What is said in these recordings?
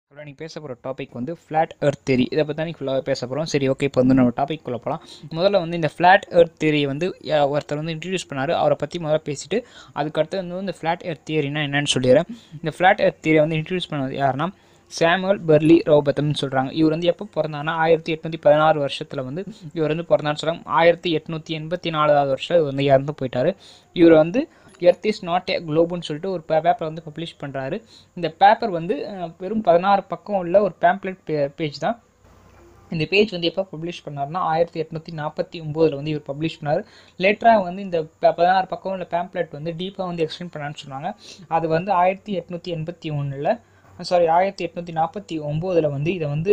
அப்புறம் நீ பேச போகிற டாபிக் வந்து ஃப்ளாட் எர்த் தேரி இதை பற்றி தான் ஃபுல்லாகவே பேச போகிறோம் சரி ஓகே இப்போ வந்து நம்ம டாபிக் குள்ள போகலாம் முதல்ல வந்து இந்த ஃப்ளாட் எர்த் தியரியை வந்து யா- ஒருத்தர் வந்து இன்ட்ரடியூஸ் பண்ணார் அவரை பற்றி முதல்ல பேசிட்டு அதுக்கடுத்து வந்து இந்த ஃப்ளாட் எர்த் தியரினா என்னன்னு சொல்லிடுறேன் இந்த ஃப்ளாட் எர்த் தியரியை வந்து இன்ட்ரடியூஸ் பண்ணது யாருன்னா சாமுவல் பெர்லி ரோபத்தம்னு சொல்கிறாங்க இவர் வந்து எப்போ பிறந்தாருன்னா ஆயிரத்தி எட்நூற்றி பதினாறு வருஷத்தில் வந்து இவர் வந்து பிறந்தான்னு சொல்கிறாங்க ஆயிரத்தி எட்நூற்றி எண்பத்தி நாலாவது வருஷம் இவர் வந்து இறந்து போயிட்டார் இவர் வந்து எர்த் இஸ் நாட் ஏ குளோபுன்னு சொல்லிட்டு ஒரு பேப்பர் வந்து பப்ளிஷ் பண்ணுறாரு இந்த பேப்பர் வந்து அஹ், வெறும் பதினாறு பக்கம் உள்ள ஒரு பேம்ப்ளெட் பேஜ் தான் இந்த பேஜ் வந்து எப்போ பப்ளிஷ் பண்ணாருன்னா ஆயிரத்தி எட்நூற்றி நாற்பத்தி ஒம்போதில் வந்து இவர் பப்ளிஷ் பண்ணார் லேட்டராக வந்து இந்த ப- பதினாறு பக்கம் உள்ள பேம்ப்ளெட் வந்து டீப்பாக வந்து எக்ஸ்டெண்ட் பண்ணான்னு சொன்னாங்க அது வந்து ஆயிரத்தி எட்நூற்றி எண்பத்தி ஒன்றில் சாரி ஆயிரத்தி எட்நூற்றி நாற்பத்தி ஒம்போதில் வந்து இதை வந்து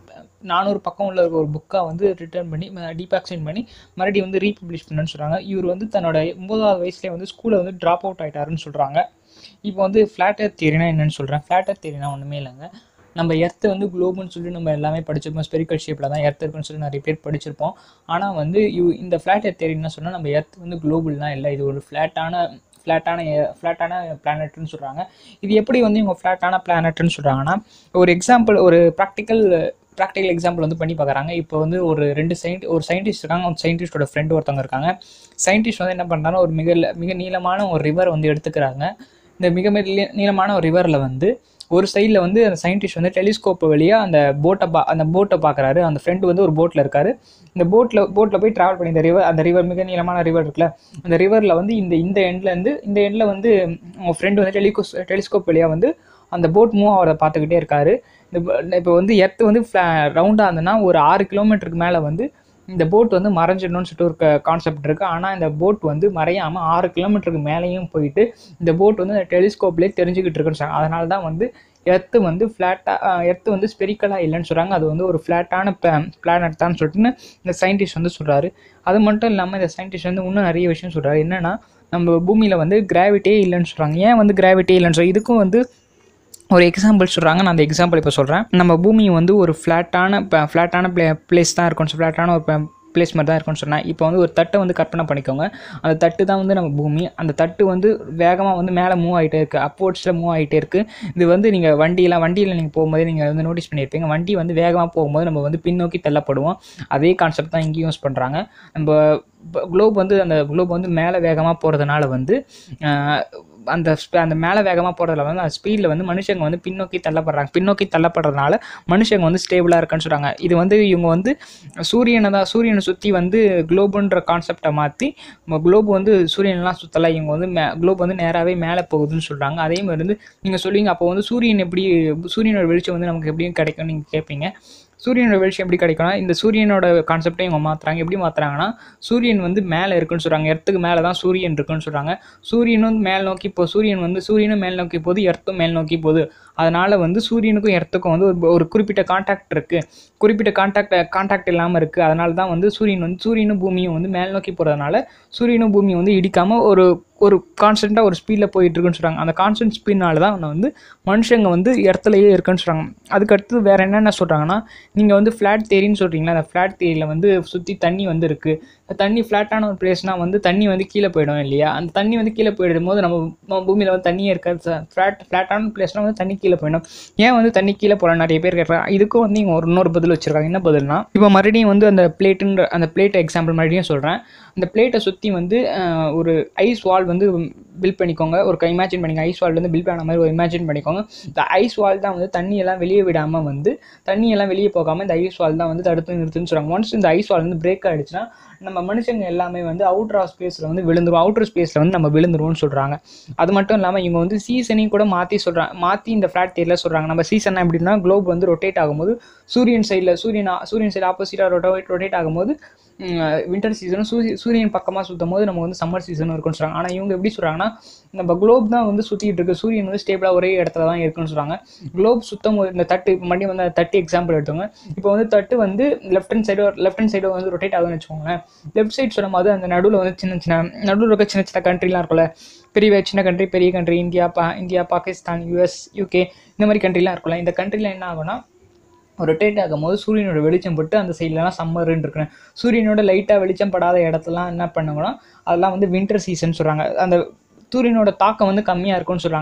நானூறு பக்கம் உள்ள ஒரு புக்காக வந்து ரிட்டர்ன் பண்ணி டீப்பாக எக்ஸ்டெண்ட் பண்ணி மறுபடியும் வந்து ரீபப்ளிஷ் பண்ணேன்னு சொல்கிறாங்க இவர் வந்து தன்னோட ஒன்பதாவது வயசுலேயே வந்து ஸ்கூலில் வந்து ட்ராப் அவுட் ஆயிட்டாருன்னு சொல்கிறாங்க இப்போ வந்து ஃப்ளாட் எர்த் தியரினா என்னன்னு சொல்கிறேன் ஃப்ளாட் எர்த் தியரினா ஒன்றுமே இல்லைங்க நம்ம எர்த்து வந்து குளோபுன்னு சொல்லி நம்ம எல்லாமே படிச்சிருப்போம் ஸ்பெரிக்கல் ஷேப்பில் தான் எர்த் இருக்குன்னு சொல்லி நிறைய பேர் படிச்சிருப்போம் ஆனால் வந்து இவ் இந்த ஃப்ளாட் எர்த் தியரி என்ன சொன்னால் நம்ம எர்த் வந்து குளோபுல்லாம் இல்லை இது ஒரு ஃப்ளாட்டான ஃப்ளாட்டான ஃப்ளாட்டான பிளானட்னு சொல்கிறாங்க இது எப்படி வந்து இவங்க ஃப்ளாட்டான பிளானட்னு சொல்கிறாங்கன்னா ஒரு எக்ஸாம்பிள் ஒரு ப்ராக்டிக்கல் ப்ராக்டிக்கல் எக்ஸாம்பிள் வந்து பண்ணி பார்க்குறாங்க இப்போ வந்து ஒரு ரெண்டு சயின்ட் ஒரு சயின்டிஸ்ட் இருக்காங்க அந்த சயின்டிஸ்டோட ஃப்ரெண்டு ஒருத்தவங்க இருக்காங்க சயின்டிஸ்ட் வந்து என்ன பண்ணுறாங்கன்னா ஒரு மிக மிக நீளமான ஒரு ரிவர் வந்து எடுத்துக்கிறாங்க இந்த மிக மிக நீ- நீளமான ஒரு ரிவரில் வந்து ஒரு சைடில் வந்து அந்த சயின்டிஸ்ட் வந்து டெலிஸ்கோப் வழியாக அந்த போட்டை பா அந்த போட்டை பார்க்குறாரு அந்த ஃப்ரெண்டு வந்து ஒரு போட்டில் இருக்காரு இந்த போட்டில் போட்டில் போய் ட்ராவல் பண்ணி இந்த ரிவர் அந்த ரிவர் மிக நீளமான ரிவர் இருக்குல்ல அந்த ரிவரில் வந்து இந்த இந்த எண்ட்லேருந்து இந்த எண்டில் வந்து உங்கள் ஃப்ரெண்டு வந்து டெலிகோஸ் டெலிஸ்கோப் வழியாக வந்து அந்த போட் மூவ் அவரை பார்த்துக்கிட்டே இருக்காரு இந்த இப்போ வந்து எர்த்து வந்து ரவுண்டாக இருந்ததுன்னா ஒரு ஆறு கிலோமீட்டருக்கு மேலே வந்து இந்த போட் வந்து மறைஞ்சிடணும்னு சொல்லிட்டு ஒரு கான்செப்ட் இருக்குது ஆனால் இந்த போட் வந்து மறையாமல் ஆறு கிலோமீட்டருக்கு மேலேயும் போயிட்டு இந்த போட் வந்து டெலிஸ்கோப்லேயே தெரிஞ்சுக்கிட்டு இருக்குன்னு சொல்றாங்க அதனால தான் வந்து எர்த்து வந்து ஃப்ளாட்டாக எர்த்து வந்து ஸ்பெரிக்கலாக இல்லைன்னு சொல்கிறாங்க அது வந்து ஒரு ஃப்ளாட்டான பிளானட் தான் சொல்லிட்டு இந்த சயின்டிஸ்ட் வந்து சொல்கிறாரு அது மட்டும் இல்லாமல் இந்த சயின்டிஸ்ட் வந்து இன்னும் நிறைய விஷயம் சொல்கிறாரு என்னென்னா நம்ம பூமியில் வந்து கிராவிட்டியே இல்லைன்னு சொல்கிறாங்க ஏன் வந்து கிராவிட்டியே இல்லைன்னு சொல்லி இதுக்கும் வந்து ஒரு எக்ஸாம்பிள் சொல்கிறாங்க நான் அந்த எக்ஸாம்பிள் இப்போ சொல்கிறேன் நம்ம பூமி வந்து ஒரு ஃப்ளாட்டான ஃப்ளாட்டான ப்ளே பிளேஸ் தான் இருக்கும்னு ஃப்ளாட்டான ஒரு பிளேஸ் மாதிரி தான் இருக்கும்னு சொன்னேன் இப்போ வந்து ஒரு தட்டை வந்து கற்பனை பண்ணிக்கோங்க அந்த தட்டு தான் வந்து நம்ம பூமி அந்த தட்டு வந்து வேகமாக வந்து மேலே மூவ் ஆகிட்டே இருக்குது அப்வோர்ட்ஸில் மூவ் ஆகிட்டே இருக்குது இது வந்து நீங்கள் வண்டியெலாம் வண்டியில் நீங்கள் போகும்போது நீங்கள் வந்து நோட்டீஸ் பண்ணியிருப்பீங்க வண்டி வந்து வேகமாக போகும்போது நம்ம வந்து பின்னோக்கி தள்ளப்படுவோம் அதே கான்செப்ட் தான் இங்கேயும் யூஸ் பண்ணுறாங்க நம்ம குளோப் வந்து அந்த குளோப் வந்து மேலே வேகமாக போகிறதுனால வந்து ஆஹ், அந்த sp- அந்த மேலே வேகமாக போகிறதுல வந்து அந்த ஸ்பீடில் வந்து மனுஷங்க வந்து பின்னோக்கி தள்ளப்படுறாங்க பின்னோக்கி தள்ளப்படுறதுனால மனுஷங்க வந்து ஸ்டேபிளாக இருக்குன்னு சொல்கிறாங்க இது வந்து இவங்க வந்து சூரியனை தான் சூரியனை சுற்றி வந்து குளோபுன்ற கான்செப்டை மாற்றி குளோப் வந்து சூரியன்லாம் சுற்றலை இவங்க வந்து மே குளோப் வந்து நேராகவே மேலே போகுதுன்னு சொல்கிறாங்க அதே மாதிரி வந்து நீங்கள் சொல்லுவீங்க அப்போ வந்து சூரியன் எப்படி சூரியனோட வெளிச்சம் வந்து நமக்கு எப்படியும் கிடைக்கும்னு நீங்கள் கேட்பீங்க சூரியனோட வெளிச்சம் எப்படி கிடைக்கும்னா இந்த சூரியனோட கான்செப்டை இவங்க மாற்றுறாங்க எப்படி மாற்றுறாங்கன்னா சூரியன் வந்து மேலே இருக்குன்னு சொல்கிறாங்க எர்த்துக்கு மேலே தான் சூரியன் இருக்குன்னு சொல்கிறாங்க சூரியனும் மேல் நோக்கி இப்போ சூரியன் வந்து சூரியனும் மேல் நோக்கி போகுது எர்த்தும் மேல் நோக்கி போகுது அதனால் வந்து சூரியனுக்கும் எர்த்துக்கும் வந்து ஒரு ஒரு குறிப்பிட்ட கான்டாக்ட் இருக்குது குறிப்பிட்ட கான்டாக்ட் கான்டாக்ட் இல்லாமல் இருக்குது அதனால தான் வந்து சூரியன் வந்து சூரியனும் பூமியும் வந்து மேல் நோக்கி போகிறதுனால சூரியனும் பூமியும் வந்து இடிக்காமல் ஒரு ஒரு கான்ஸ்டண்ட்டாக ஒரு ஸ்பீடில் போயிட்டு இருக்குன்னு சொல்கிறாங்க அந்த கான்ஸ்டன்ட் ஸ்பீட்னால தான் வந்து மனுஷங்க வந்து இடத்துலையே இருக்குன்னு சொல்கிறாங்க அதுக்கடுத்து வேறு என்னென்ன சொல்கிறாங்கன்னா நீங்கள் வந்து ஃப்ளாட் தேரின்னு சொல்கிறீங்களா அந்த ஃப்ளாட் தேரியில் வந்து சுற்றி தண்ணி வந்து இருக்குது தண்ணி ஃப்ளாட்டான ஒரு பிளேஸ்னால் வந்து தண்ணி வந்து கீழே போயிடும் இல்லையா அந்த தண்ணி வந்து கீழே போயிடும் போது நம்ம நம்ம பூமியில் வந்து தண்ணியே இருக்காது ஃப்ளாட் ஃப்ளாட்டான பிளேஸ்னால் வந்து தண்ணி கீழே போயிடும் ஏன் வந்து தண்ணி கீழே போகலாம் நிறைய பேர் கேட்குறாங்க இதுக்கும் வந்து இவங்க ஒரு இன்னொரு பதில் வச்சுருக்காங்க என்ன பதில்னா இப்போ மறுபடியும் வந்து அந்த பிளேட்டுன்ற அந்த பிளேட் எக்ஸாம்பிள் மறுபடியும் சொல்கிறேன் அந்த பிளேட்டை சுற்றி வந்து அஹ், ஒரு ஐஸ் வால் வந்து பில்ட் பண்ணிக்கோங்க ஒரு இமேஜின் பண்ணிக்கோங்க ஐஸ் வால் வந்து பில்ட் பண்ண மாதிரி ஒரு இமேஜின் பண்ணிக்கோங்க இந்த ஐஸ் வால் தான் வந்து தண்ணியெல்லாம் வெளியே விடாமல் வந்து தண்ணியெல்லாம் வெளியே போகாமல் இந்த ஐஸ் வால் தான் வந்து தடுத்து நிறுத்துன்னு சொல்கிறாங்க ஒன்ஸ் இந்த ஐஸ் வால் வந்து பிரேக் ஆகிடுச்சுன்னா நம்ம மனுஷங்க எல்லாமே வந்து அவுட்ரா ஸ்பேஸில் வந்து விழுந்துரும் அவுட்டர் ஸ்பேஸில் வந்து நம்ம விழுந்துருவோம்னு சொல்கிறாங்க அது மட்டும் இல்லாமல் இவங்க வந்து சீசனையும் கூட மாற்றி சொல்கிறாங்க மாற்றி இந்த ஃப்ளாட் தேரியில் சொல்கிறாங்க நம்ம சீசன் எப்படின்னா குளோப் வந்து ரொட்டேட் ஆகும்போது சூரியன் சைடில் சூரியன் ஆ- சூரியன் சைடு ஆப்போசிட்டாக ரொட்டேட் ரொட்டேட் ஆகும்போது வின்டர் சீசனும் சூரிய சூரியன் பக்கமாக சுற்றும் போது நம்ம வந்து சம்மர் சீசனும் இருக்குன்னு சொல்கிறாங்க ஆனால் இவங்க எப்படி சொல்கிறாங்கன்னா நம்ம குளோப் தான் வந்து சுற்றிட்டு இருக்கு சூரியன் வந்து ஸ்டேபிளாக ஒரே இடத்துல தான் இருக்குன்னு சொல்கிறாங்க குளோப் சுத்தம் போது இந்த தட்டு இப்போ மறுபடியும் வந்து அந்த தட்டு எக்ஸாம்பிள் எடுத்தோங்க இப்போ வந்து தட்டு வந்து left hand side left hand side வந்து ரொட்டேட் ஆகுதுன்னு வச்சுக்கோங்களேன் லெஃப்ட் சைடு சொல்லும் போது அந்த நடுவில் வந்து சின்ன சின்ன நடுவில் இருக்க சின்ன சின்ன கண்ட்ரிலாம் இருக்கும்ல பெரிய சின்ன கண்ட்ரி பெரிய கண்ட்ரி இந்தியா பா இந்தியா பாகிஸ்தான் யூஎஸ் யூகே இந்த மாதிரி கண்ட்ரிலாம் இருக்கும்ல இந்த கண்ட்ரியில் என்ன ஆகும்னா ரொட்டேட் ஆகும்போது சூரியனோட வெளிச்சம் பட்டு அந்த சைட்லலாம் சம்மர்னு இருக்குன்னு சூரியனோட லைட்டாக வெளிச்சம் படாத இடத்துலலாம் என்ன பண்ணுங்கன்னா அதெல்லாம் வந்து வின்டர் சீசன் சொல்கிறாங்க அந்த சூரியனோட தாக்கம் வந்து கம்மியாக இருக்கும்னு சொல்கிறாங்க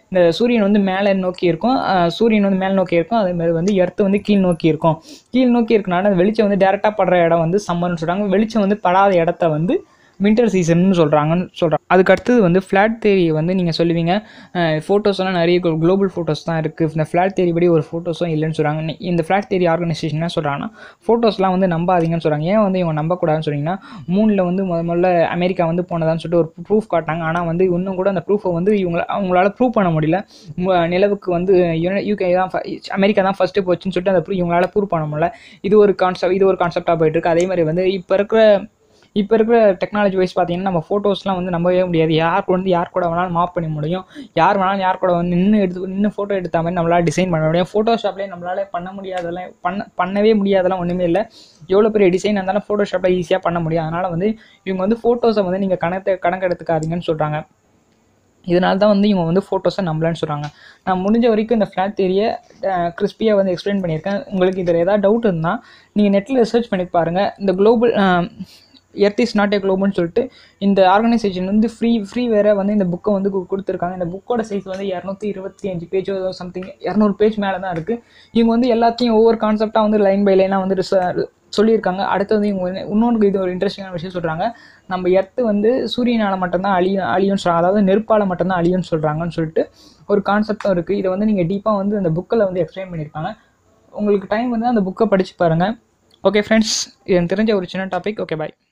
இந்த சூரியன் வந்து மேலே நோக்கி இருக்கும் அஹ் சூரியன் வந்து மேல் நோக்கி இருக்கும் அதே மாதிரி வந்து எர்த்து வந்து கீழ் நோக்கி இருக்கும் கீழ் நோக்கி இருக்கனால அந்த வெளிச்சம் வந்து டேரெக்டாக படுற இடம் வந்து சம்மர்னு சொல்கிறாங்க வெளிச்சம் வந்து படாத இடத்த வந்து வின்டர் சீசன்னு சொல்கிறாங்கன்னு சொல்கிறாங்க அதுக்கு அடுத்தது வந்து ஃப்ளாட் தேரியை வந்து நீங்கள் சொல்லுவீங்க ஃபோட்டோஸ் எல்லாம் நிறைய குளோபல் ஃபோட்டோஸ் தான் இருக்குது இந்த ஃப்ளாட் தேரி படி ஒரு ஃபோட்டோஸும் இல்லைன்னு சொல்கிறாங்க நீ- இந்த ஃப்ளாட் தேரி ஆர்கனைசேஷன் என்ன சொல்கிறாங்கன்னா ஃபோட்டோஸ்லாம் வந்து நம்பாதீங்கன்னு சொல்கிறாங்க ஏன் வந்து இவங்க நம்பக்கூடாதுன்னு சொன்னீங்கன்னா மூணில் வந்து முத முதல்ல அமெரிக்கா வந்து போனதான்னு சொல்லிட்டு ஒரு ப்ரூஃப் காட்டினாங்க ஆனால் வந்து இன்னும் கூட அந்த ப்ரூஃபை வந்து இவங்க அவங்களால ப்ரூவ் பண்ண முடியல மு- நிலவுக்கு வந்து யூகே தான் ஃப- அமெரிக்கா தான் ஃபஸ்ட்டு போச்சுன்னு சொல்லிட்டு அந்த proof இவங்களால ப்ரூவ் பண்ண முடியல இது ஒரு கான்செப்ட் இது ஒரு கான்செப்டாக போயிட்டு இருக்கு அதே மாதிரி வந்து இப்போ இருக்கிற இப்போ இருக்கிற டெக்னாலஜி வைஸ் பார்த்தீங்கன்னா நம்ம ஃபோட்டோஸ்லாம் வந்து நம்பவே முடியாது யார் கூட வந்து யார் கூட வேணாலும் மாப் பண்ண முடியும் யார் வேணாலும் யார் கூட வந்து நின்று எடுத்து நின்று ஃபோட்டோ எடுத்த மாதிரி நம்மளால டிசைன் பண்ண முடியும் ஃபோட்டோஷாப்லேயே நம்மளால பண்ண முடியாதெல்லாம் பண்ண பண்ணவே முடியாதெல்லாம் ஒன்றுமே இல்லை எவ்வளோ பெரிய டிசைன் இருந்தாலும் ஃபோட்டோஷாப்பில் ஈஸியாக பண்ண முடியும் அதனால் வந்து இவங்க வந்து ஃபோட்டோஸை வந்து நீங்கள் கணக்கு கணக்கு எடுத்துக்காதீங்கன்னு சொல்கிறாங்க இதனால தான் வந்து இவங்க வந்து ஃபோட்டோஸை நம்பலன்னு சொல்கிறாங்க நான் முடிஞ்ச வரைக்கும் இந்த ஃப்ளாட் தேரியை கிறிஸ்பியாக வந்து எக்ஸ்பிளைன் பண்ணியிருக்கேன் உங்களுக்கு இதில் ஏதாவது டவுட் இருந்தால் நீங்கள் நெட்டில் ரிசர்ச் பண்ணி பாருங்கள் இந்த global earth is not a குளோபல்னு சொல்லிட்டு இந்த ஆர்கனைசேஷன் வந்து ஃப்ரீ ஃப்ரீ வேறு வந்து இந்த புக்கை வந்து கு- கொடுத்துருக்காங்க இந்த புக்கோட சைஸ் வந்து இரநூத்தி இருபத்தி அஞ்சு பேஜோ சம்திங் இரநூறு பேஜ் மேலே தான் இருக்குது இவங்க வந்து எல்லாத்தையும் ஒவ்வொரு கான்செப்டாக வந்து லைன் பை லைனாக வந்து ரிச- சொல்லியிருக்காங்க அடுத்து வந்து இவங்க வந்து இன்னொன்று இது ஒரு இன்ட்ரெஸ்டிங்கான விஷயம் சொல்கிறாங்க நம்ம எர்த்து வந்து சூரியனால் மட்டும்தான் அழியும் அழியும்னு சொல்கிறாங்க அதாவது நெருப்பால் மட்டும்தான் அழியும்னு சொல்கிறாங்கன்னு சொல்லிட்டு ஒரு கான்செப்டும் இருக்குது இதை வந்து நீங்கள் டீப்பாக வந்து அந்த புக்கில் வந்து எக்ஸ்பிளைன் பண்ணியிருக்காங்க உங்களுக்கு டைம் வந்து அந்த புக்கை படித்து பாருங்கள் ஓகே ஃப்ரெண்ட்ஸ் எனக்கு தெரிஞ்ச ஒரு சின்ன டாபிக் ஓகே பாய்